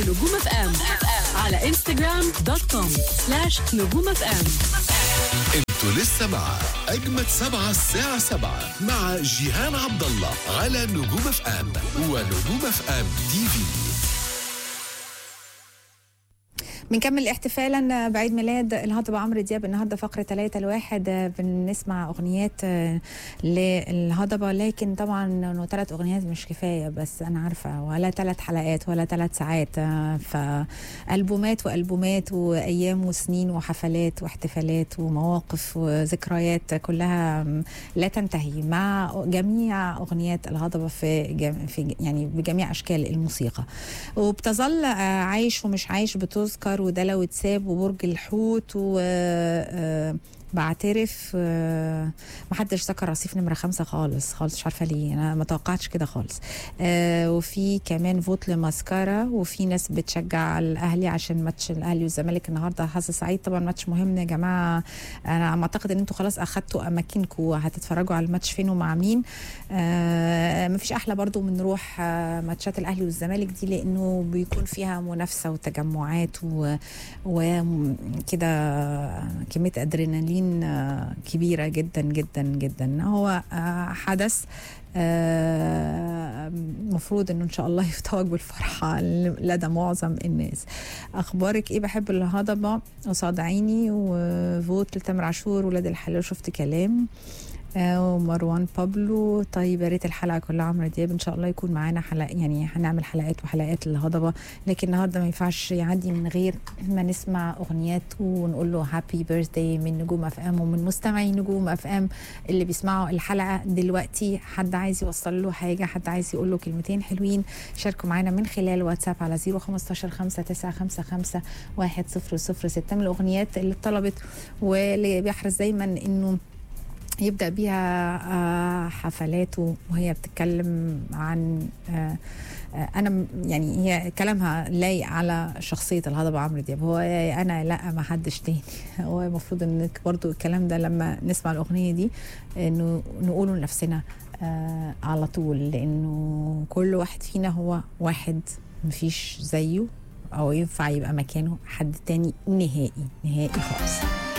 نجوم اف ام على انستغرام دوت كوم سلاش نجوم اف ام انتوا لسه مع اجمد سبعة الساعة سبعة مع جيهان عبد الله على نجوم اف ام ونجوم اف ام تي في بنكمل احتفالا بعيد ميلاد الهضبة عمرو دياب النهارده فقرة 3 الواحد بنسمع اغنيات للهضبة لكن طبعا انه ثلاث اغنيات مش كفاية بس انا عارفة ولا ثلاث حلقات ولا ثلاث ساعات فالبومات والبومات وايام وسنين وحفلات واحتفالات ومواقف وذكريات كلها لا تنتهي مع جميع اغنيات الهضبة في جم في يعني بجميع اشكال الموسيقى وبتظل عايش ومش عايش بتذكر وده لو اتساب وبرج الحوت و آه، بعترف آه، محدش ذكر رصيف نمره خمسة خالص خالص مش عارفه ليه انا ما توقعتش كده خالص آه، وفي كمان فوت لماسكارا وفي ناس بتشجع الاهلي عشان ماتش الاهلي والزمالك النهارده حظ سعيد طبعا ماتش مهم يا جماعه انا معتقد ان انتوا خلاص اخدتوا اماكنكم هتتفرجوا على الماتش فين ومع مين آه، مفيش احلى برضو من روح آه، ماتشات الاهلي والزمالك دي لانه بيكون فيها منافسه وتجمعات و- وكده كميه ادرينالين آه، كبيره جدا جدا جدا هو آه، حدث المفروض انه ان شاء الله يفتوج بالفرحه لدى معظم الناس اخبارك ايه بحب الهضبه قصاد عيني وفوت لتامر عاشور ولاد الحلال شفت كلام آه، ومروان بابلو طيب يا ريت الحلقه كلها عمرو دياب ان شاء الله يكون معانا حلقه يعني هنعمل حلقات وحلقات للهضبه لكن النهارده ما ينفعش يعدي من غير ما نسمع اغنيات ونقول له هابي بيرثداي من نجوم اف ام ومن مستمعي نجوم اف ام اللي بيسمعوا الحلقه دلوقتي حد عايز يوصل له حاجه حد عايز يقول له كلمتين حلوين شاركوا معانا من خلال واتساب على 015 5 9 5 5 1 0 0 6 من الاغنيات اللي اتطلبت واللي بيحرص دايما انه يبدا بيها آه، حفلاته وهي بتتكلم عن آه، آه، انا م- يعني هي كلامها لايق على شخصيه الهضبه عمرو دياب هو يا انا لا ما حدش تاني هو المفروض انك برضو الكلام ده لما نسمع الاغنيه دي انه نقوله لنفسنا آه، على طول لانه كل واحد فينا هو واحد مفيش زيه او ينفع يبقى مكانه حد تاني نهائي نهائي خالص